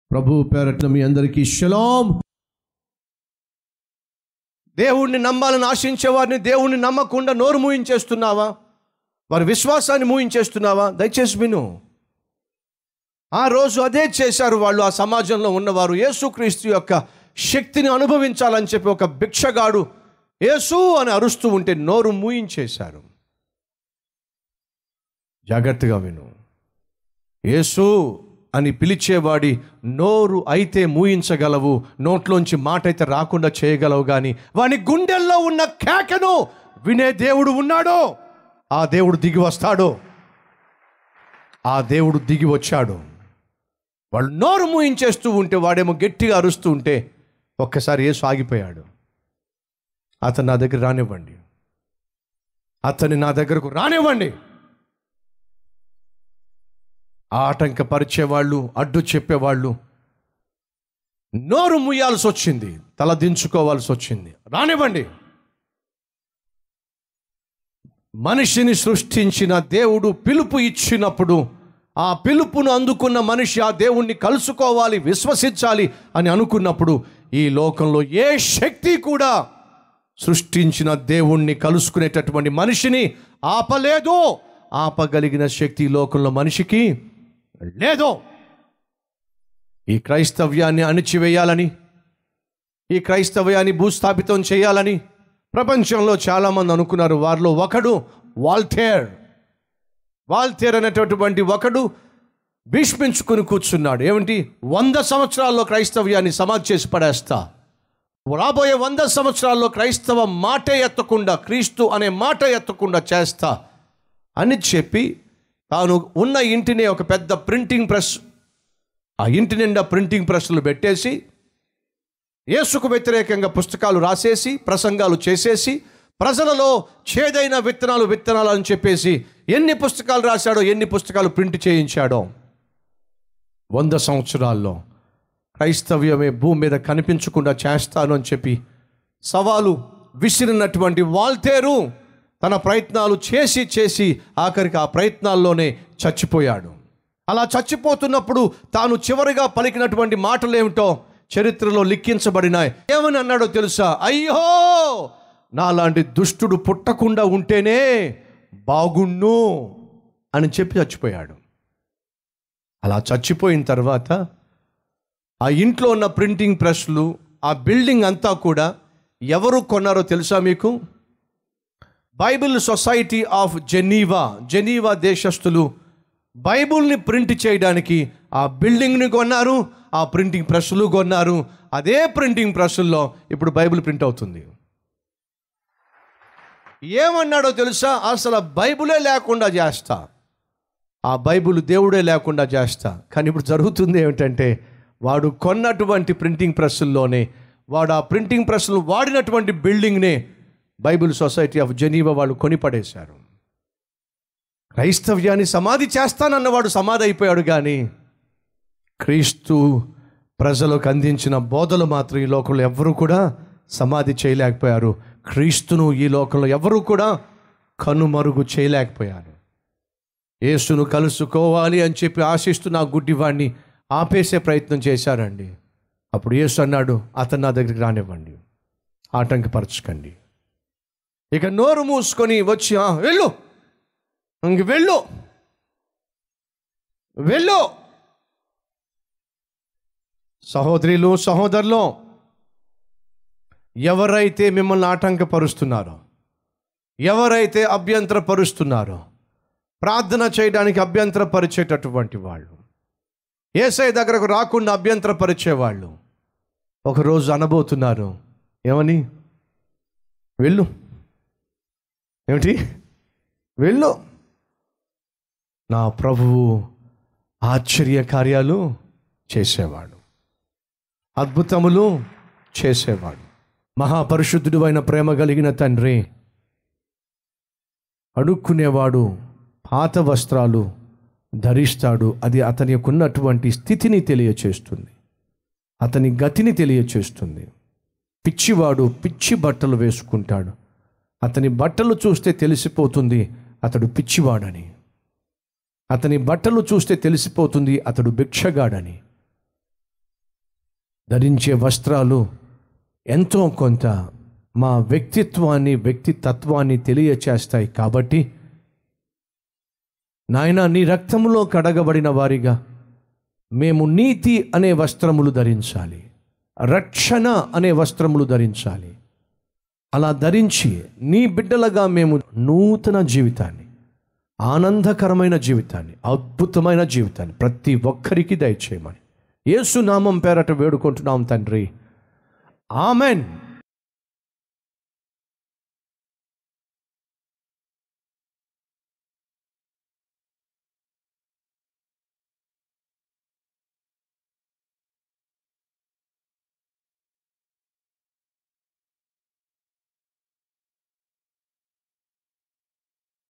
ప్రభు పేరట్ల మీ అందరికీ షలాం దేవుణ్ణి నమ్మాలని ఆశించే వారిని దేవుణ్ణి నమ్మకుండా నోరు మూయించేస్తున్నావా వారి విశ్వాసాన్ని మూయించేస్తున్నావా దయచేసి విను ఆ రోజు అదే చేశారు వాళ్ళు ఆ సమాజంలో ఉన్నవారు యేసుక్రీస్తు యొక్క శక్తిని అనుభవించాలని చెప్పి ఒక భిక్షగాడు యేసు అని అరుస్తూ ఉంటే నోరు మూయించేశారు జాగ్రత్తగా విను యేసు అని పిలిచేవాడి నోరు అయితే మూయించగలవు నోట్లోంచి మాట అయితే రాకుండా చేయగలవు కానీ వాని గుండెల్లో ఉన్న కేకను వినే దేవుడు ఉన్నాడో ఆ దేవుడు దిగి వస్తాడు ఆ దేవుడు దిగి వచ్చాడు వాళ్ళు నోరు మూయించేస్తూ ఉంటే వాడేమో గట్టిగా అరుస్తూ ఉంటే ఒక్కసారి యేసు ఆగిపోయాడు అతను నా దగ్గర రానివ్వండి అతన్ని నా దగ్గరకు రానివ్వండి ఆటంకపరిచేవాళ్ళు అడ్డు చెప్పేవాళ్ళు నోరు ముయ్యాల్సి వచ్చింది తల దించుకోవాల్సి వచ్చింది రానివ్వండి మనిషిని సృష్టించిన దేవుడు పిలుపు ఇచ్చినప్పుడు ఆ పిలుపును అందుకున్న మనిషి ఆ దేవుణ్ణి కలుసుకోవాలి విశ్వసించాలి అని అనుకున్నప్పుడు ఈ లోకంలో ఏ శక్తి కూడా సృష్టించిన దేవుణ్ణి కలుసుకునేటటువంటి మనిషిని ఆపలేదు ఆపగలిగిన శక్తి ఈ లోకంలో మనిషికి లేదు ఈ క్రైస్తవ్యాన్ని అణిచివేయాలని ఈ క్రైస్తవ్యాన్ని భూస్థాపితం చేయాలని ప్రపంచంలో చాలామంది అనుకున్నారు వారిలో ఒకడు వాల్టేర్ వాల్తేర్ అనేటటువంటి ఒకడు భీష్మించుకుని కూర్చున్నాడు ఏమిటి వంద సంవత్సరాల్లో క్రైస్తవ్యాన్ని సమాధి చేసి పడేస్తా రాబోయే వంద సంవత్సరాల్లో క్రైస్తవ మాటే ఎత్తకుండా క్రీస్తు అనే మాట ఎత్తకుండా చేస్తా అని చెప్పి తాను ఉన్న ఇంటిని ఒక పెద్ద ప్రింటింగ్ ప్రెస్ ఆ ఇంటి నిండా ప్రింటింగ్ ప్రెస్లు పెట్టేసి యేసుకు వ్యతిరేకంగా పుస్తకాలు రాసేసి ప్రసంగాలు చేసేసి ప్రజలలో చేదైన విత్తనాలు విత్తనాలు అని చెప్పేసి ఎన్ని పుస్తకాలు రాశాడో ఎన్ని పుస్తకాలు ప్రింట్ చేయించాడో వంద సంవత్సరాల్లో క్రైస్తవ్యమే భూమి మీద కనిపించకుండా చేస్తాను అని చెప్పి సవాలు విసిరినటువంటి వాల్తేరు తన ప్రయత్నాలు చేసి చేసి ఆఖరికి ఆ ప్రయత్నాల్లోనే చచ్చిపోయాడు అలా చచ్చిపోతున్నప్పుడు తాను చివరిగా పలికినటువంటి మాటలు ఏమిటో చరిత్రలో లిఖించబడినాయి ఏమని అన్నాడో తెలుసా అయ్యో నాలాంటి దుష్టుడు పుట్టకుండా ఉంటేనే బాగుండు అని చెప్పి చచ్చిపోయాడు అలా చచ్చిపోయిన తర్వాత ఆ ఇంట్లో ఉన్న ప్రింటింగ్ ప్రెస్లు ఆ బిల్డింగ్ అంతా కూడా ఎవరు కొన్నారో తెలుసా మీకు Bible society of Geneva Geneva దేశస్థులు బైబిల్ని ప్రింట్ చేయడానికి ఆ బిల్డింగ్ని కొన్నారు ఆ ప్రింటింగ్ ప్రెస్లు కొన్నారు అదే ప్రింటింగ్ ప్రెస్ల్లో ఇప్పుడు బైబిల్ ప్రింట్ అవుతుంది ఏమన్నాడో తెలుసా అసలు బైబిలే లేకుండా చేస్తా ఆ బైబిల్ దేవుడే లేకుండా చేస్తా కానీ ఇప్పుడు జరుగుతుంది ఏమిటంటే వాడు కొన్నటువంటి ప్రింటింగ్ ప్రెస్ల్లోనే వాడు ఆ ప్రింటింగ్ ప్రెస్లు వాడినటువంటి బిల్డింగ్నే బైబిల్ సొసైటీ ఆఫ్ జెనీవా వాళ్ళు కొనిపడేశారు క్రైస్తవ్యాన్ని సమాధి చేస్తానన్నవాడు సమాధి అయిపోయాడు కానీ క్రీస్తు ప్రజలకు అందించిన బోధలు మాత్రం ఈ లోకంలో ఎవరు కూడా సమాధి చేయలేకపోయారు క్రీస్తును ఈ లోకంలో ఎవరు కూడా కనుమరుగు చేయలేకపోయారు యేసును కలుసుకోవాలి అని చెప్పి ఆశిస్తున్న ఆ గుడ్డివాడిని ఆపేసే ప్రయత్నం చేశారండి అప్పుడు యేసు అన్నాడు అతను నా దగ్గరికి రానివ్వండి ఆటంకపరచకండి ఇక నోరు మూసుకొని వచ్చి "ఆ, వెళ్ళు ఇంక వెళ్ళు వెళ్ళు సహోదరులు సహోదరులు ఎవరైతే మిమ్మల్ని ఆటంకపరుస్తున్నారో ఎవరైతే అభ్యంతరపరుస్తున్నారో ప్రార్థన చేయడానికి అభ్యంతరపరిచేటటువంటి వాళ్ళు ఏసై దగ్గరకు రాకుండా అభ్యంతరపరిచే వాళ్ళు ఒకరోజు అనబోతున్నారు ఏమని వెళ్ళు ఏమిటి వెళ్ళు నా ప్రభువు ఆశ్చర్య కార్యాలు చేసేవాడు అద్భుతములు చేసేవాడు మహాపరిశుద్ధుడు అయిన ప్రేమ కలిగిన తండ్రి అడుక్కునేవాడు పాత వస్త్రాలు ధరిస్తాడు అది అతని యొక్క ఉన్నటువంటి స్థితిని తెలియచేస్తుంది అతని గతిని తెలియచేస్తుంది పిచ్చివాడు పిచ్చి బట్టలు వేసుకుంటాడు అతని బట్టలు చూస్తే తెలిసిపోతుంది అతడు పిచ్చివాడని అతని బట్టలు చూస్తే తెలిసిపోతుంది అతడు భిక్షగాడని ధరించే వస్త్రాలు ఎంతో కొంత మా వ్యక్తిత్వాన్ని వ్యక్తితత్వాన్ని తెలియచేస్తాయి కాబట్టి నాయన నీ రక్తములో కడగబడిన వారిగా మేము నీతి అనే వస్త్రములు ధరించాలి రక్షణ అనే వస్త్రములు ధరించాలి అలా ధరించి నీ బిడ్డలుగా మేము నూతన జీవితాన్ని ఆనందకరమైన జీవితాన్ని అద్భుతమైన జీవితాన్ని ప్రతి ఒక్కరికి దయచేయమని యేసు నామం పేరట వేడుకుంటున్నాం తండ్రి ఆమెన్